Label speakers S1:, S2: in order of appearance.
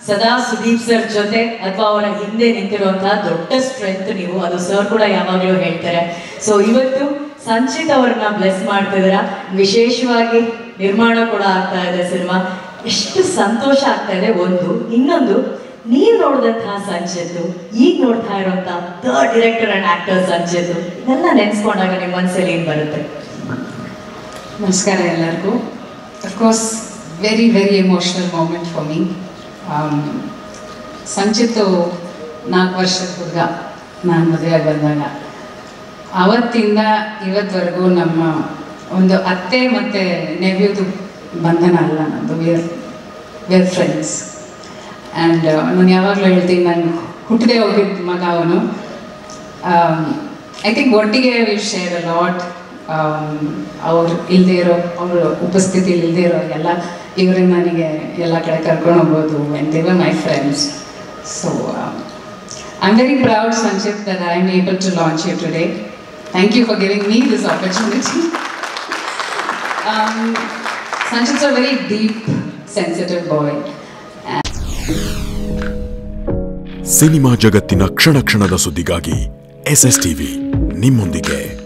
S1: ಸದಾ ಸುದೀಪ್ ಸರ್ ಜೊತೆ ಅಥವಾ ಅವರ ಹಿಂದೆ ನಿಂತಿರುವಂತಹ ದೊಡ್ಡ ಸ್ಟ್ರೆಂತ್ ನೀವು ಅದು ಸರ್ ಕೂಡ ಯಾವಾಗಲೂ ಹೇಳ್ತಾರೆ ಸೊ ಇವತ್ತು ಸಂಚಿತ್ ಅವ್ರನ್ನ ಬ್ಲೆಸ್ ಮಾಡ್ತಿದ್ದೀರಾ ವಿಶೇಷವಾಗಿ ನಿರ್ಮಾಣ ಕೂಡ ಆಗ್ತಾ ಇದೆ ಸಿನಿಮಾ ಎಷ್ಟು ಸಂತೋಷ ಆಗ್ತಾ ಇದೆ ಒಂದು ಇನ್ನೊಂದು ನೀವು ನೋಡಿದಂತಹ ಸಂಚಿತ್ ಈಗ ನೋಡ್ತಾ ಇರುವಂತಹ the director and actor Sanchith ಇದೆಲ್ಲ ನೆನ್ಸ್ಕೊಂಡಾಗ ನಿಮ್ಮ ಮನಸ್ಸಲ್ಲಿ ಏನ್ ಬರುತ್ತೆ
S2: ನಮಸ್ಕಾರ ಎಲ್ಲರಿಗೂ of course very very emotional moment for me Sanchith ನಾಲ್ಕು ವರ್ಷದ ಹುಡುಗ ನಾನು ಮದುವೆಯಾಗಿ ಬಂದಾಗ ಅವತ್ತಿಂದ ಇವತ್ತವರೆಗೂ ನಮ್ಮ ಒಂದು ಅತ್ತೆ ಮತ್ತು ನೆವ್ಯೂದು ಬಂಧನ ಅಲ್ಲ ನಮ್ಮದು ವಿಯರ್ ವೆರ್ ಫ್ರೆಂಡ್ಸ್ ಆ್ಯಂಡ್ ನಾನು ಯಾವಾಗಲೂ ಹೇಳ್ತೀನಿ ನಾನು ಹುಟ್ಟದೆ ಹೋಗಿದ್ದ ಮಗ ಅವನು ಐ ಥಿಂಕ್ ಒಟ್ಟಿಗೆ ವಿ ಶೇರ್ ಅ ಲಾಟ್ ಅವ್ರು ಇಲ್ಲದೆ ಇರೋ ಅವ್ರ ಉಪಸ್ಥಿತಿಲಿ ಇಲ್ಲದೆ ಇರೋ ಎಲ್ಲ ಇವರಿಂದ ನನಗೆ ಎಲ್ಲ ಕಡೆ ಕರ್ಕೊಂಡು ಹೋಗ್ಬೋದು and they were my friends so I am very proud Sanchith that I am able to launch you today thank you for giving me this opportunity Sanchith's a very deep, sensitive boy.
S3: Cinema ಜಗತ್ತಿನ ಕ್ಷಣ ಕ್ಷಣದ ಸುದ್ದಿಗಾಗಿ S S TV ನಿಮ್ಮೊಂದಿಗೆ